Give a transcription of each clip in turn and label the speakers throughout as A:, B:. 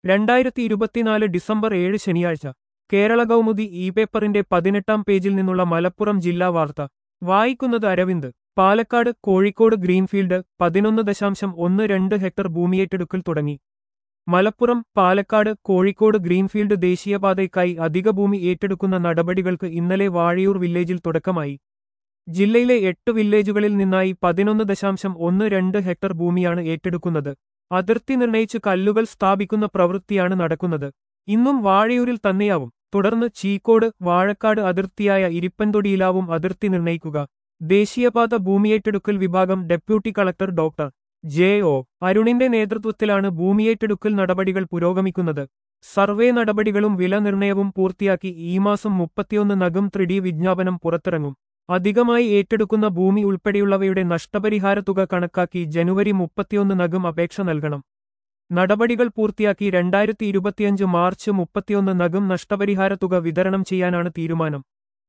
A: രണ്ടായിരത്തി ഇരുപത്തിനാല് ഡിസംബർ ഏഴ് ശനിയാഴ്ച കേരള കൗമുദി ഇ പേപ്പറിന്റെ പതിനെട്ടാം പേജിൽ നിന്നുള്ള മലപ്പുറം ജില്ലാ വാർത്ത വായിക്കുന്നത് അരവിന്ദ് പാലക്കാട് കോഴിക്കോട് ഗ്രീൻഫീൽഡ് പതിനൊന്ന് ദശാംശം ഒന്ന് രണ്ട് ഹെക്ടർ ഭൂമിയേറ്റെടുക്കൽ തുടങ്ങി മലപ്പുറം പാലക്കാട് കോഴിക്കോട് ഗ്രീൻഫീൽഡ് ദേശീയപാതയ്ക്കായി അധിക ഭൂമി ഏറ്റെടുക്കുന്ന നടപടികൾക്ക് ഇന്നലെ വാഴയൂർ വില്ലേജിൽ തുടക്കമായി ജില്ലയിലെ എട്ട് വില്ലേജുകളിൽ നിന്നായി പതിനൊന്ന് ദശാംശം ഒന്ന് രണ്ട് ഹെക്ടർ ഭൂമിയാണ് ഏറ്റെടുക്കുന്നത് അതിർത്തി നിർണയിച്ച് കല്ലുകൾ സ്ഥാപിക്കുന്ന പ്രവൃത്തിയാണ് നടക്കുന്നത് ഇന്നും വാഴയൂരിൽ തന്നെയാവും തുടർന്ന് ചീക്കോട് വാഴക്കാട് അതിർത്തിയായ ഇരിപ്പൻതൊടിയിലാവും അതിർത്തി നിർണയിക്കുക ദേശീയപാത ഭൂമിയേറ്റെടുക്കൽ വിഭാഗം deputy collector doctor J O അരുണിന്റെ നേതൃത്വത്തിലാണ് ഭൂമിയേറ്റെടുക്കൽ നടപടികൾ പുരോഗമിക്കുന്നത് സർവേ നടപടികളും വില നിർണയവും പൂർത്തിയാക്കി ഈ മാസം മുപ്പത്തിയൊന്ന് നഗം ത്രിഡി വിജ്ഞാപനം പുറത്തിറങ്ങും അധികമായി ഏറ്റെടുക്കുന്ന ഭൂമി ഉൾപ്പെടെയുള്ളവയുടെ നഷ്ടപരിഹാര തുക കണക്കാക്കി ജനുവരി മുപ്പത്തിയൊന്ന് നഗം അപേക്ഷ നൽകണം നടപടികൾ പൂർത്തിയാക്കി രണ്ടായിരത്തി ഇരുപത്തിയഞ്ച് മാർച്ച് മുപ്പത്തിയൊന്ന് നഗം നഷ്ടപരിഹാര തുക വിതരണം ചെയ്യാനാണ് തീരുമാനം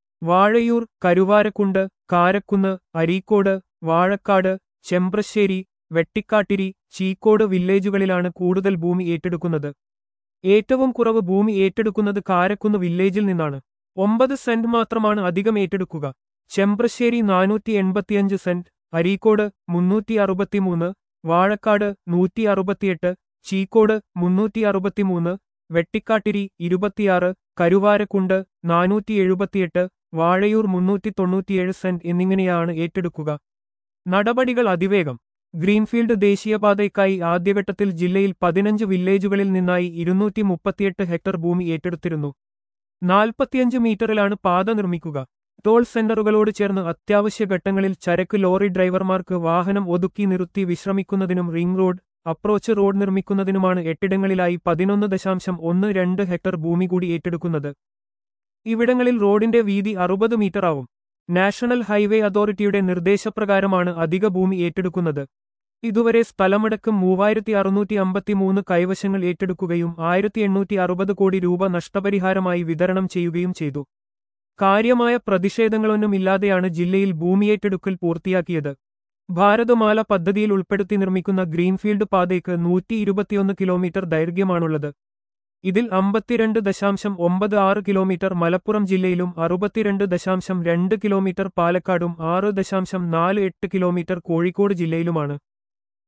A: വാഴയൂർ കരുവാരക്കുണ്ട് കാരക്കുന്ന് അരീക്കോട് വാഴക്കാട് ചെമ്പ്രശ്ശേരി വെട്ടിക്കാട്ടിരി ചീക്കോട് വില്ലേജുകളിലാണ് കൂടുതൽ ഭൂമി ഏറ്റെടുക്കുന്നത് ഏറ്റവും കുറവ് ഭൂമി ഏറ്റെടുക്കുന്നത് കാരക്കുന്ന് വില്ലേജിൽ നിന്നാണ് ഒമ്പത് സെന്റ് മാത്രമാണ് അധികം ഏറ്റെടുക്കുക ചെമ്പ്രശ്ശേരി നാനൂറ്റി എൺപത്തിയഞ്ച് സെന്റ് അരീക്കോട് മുന്നൂറ്റി അറുപത്തിമൂന്ന് വാഴക്കാട് നൂറ്റി അറുപത്തിയെട്ട് ചീക്കോട് മുന്നൂറ്റി അറുപത്തിമൂന്ന് വെട്ടിക്കാട്ടിരി ഇരുപത്തിയാറ് കരുവാരക്കുണ്ട് നാനൂറ്റി എഴുപത്തിയെട്ട് വാഴയൂർ മുന്നൂറ്റി തൊണ്ണൂറ്റിയേഴ് സെന്റ് എന്നിങ്ങനെയാണ് ഏറ്റെടുക്കുക നടപടികൾ അതിവേഗം ഗ്രീൻഫീൽഡ് ദേശീയപാതയ്ക്കായി ആദ്യഘട്ടത്തിൽ ജില്ലയിൽ പതിനഞ്ച് വില്ലേജുകളിൽ നിന്നായി ഇരുന്നൂറ്റി മുപ്പത്തിയെട്ട് ഹെക്ടർ ഭൂമി ഏറ്റെടുത്തിരുന്നു നാൽപ്പത്തിയഞ്ച് മീറ്ററിലാണ് പാത നിർമ്മിക്കുക ടോൾ സെന്ററുകളോട് ചേർന്ന് അത്യാവശ്യ ഘട്ടങ്ങളിൽ ചരക്ക് ലോറി ഡ്രൈവർമാർക്ക് വാഹനം ഒതുക്കി നിർത്തി വിശ്രമിക്കുന്നതിനും റിംഗ് റോഡ് അപ്രോച്ച് റോഡ് നിർമ്മിക്കുന്നതിനുമാണ് എട്ടിടങ്ങളിലായി പതിനൊന്ന് ദശാംശം ഒന്ന് രണ്ട് ഹെക്ടർ ഭൂമി കൂടി ഏറ്റെടുക്കുന്നത് ഇവിടങ്ങളിൽ റോഡിന്റെ വീതി അറുപത് മീറ്റർ ആവും നാഷണൽ ഹൈവേ അതോറിറ്റിയുടെ നിർദ്ദേശപ്രകാരമാണ് അധിക ഭൂമി ഏറ്റെടുക്കുന്നത് ഇതുവരെ സ്ഥലമടക്കം മൂവായിരത്തി അറുന്നൂറ്റി അമ്പത്തിമൂന്ന് കൈവശങ്ങൾ ഏറ്റെടുക്കുകയും ആയിരത്തി എണ്ണൂറ്റി അറുപത് കോടി രൂപ നഷ്ടപരിഹാരമായി വിതരണം ചെയ്യുകയും ചെയ്തു കാര്യമായ പ്രതിഷേധങ്ങളൊന്നുമില്ലാതെയാണ് ജില്ലയിൽ ഭൂമിയേറ്റെടുക്കൽ പൂർത്തിയാക്കിയത് ഭാരതമാല പദ്ധതിയിൽ ഉൾപ്പെടുത്തി നിർമ്മിക്കുന്ന ഗ്രീൻഫീൽഡ് പാതയ്ക്ക് നൂറ്റി ഇരുപത്തിയൊന്ന് കിലോമീറ്റർ ദൈർഘ്യമാണുള്ളത് ഇതിൽ അമ്പത്തിരണ്ട് ദശാംശം ഒമ്പത് ആറ് കിലോമീറ്റർ മലപ്പുറം ജില്ലയിലും അറുപത്തിരണ്ട് ദശാംശം രണ്ട് കിലോമീറ്റർ പാലക്കാടും ആറ് ദശാംശം നാല് എട്ട് കിലോമീറ്റർ കോഴിക്കോട് ജില്ലയിലുമാണ്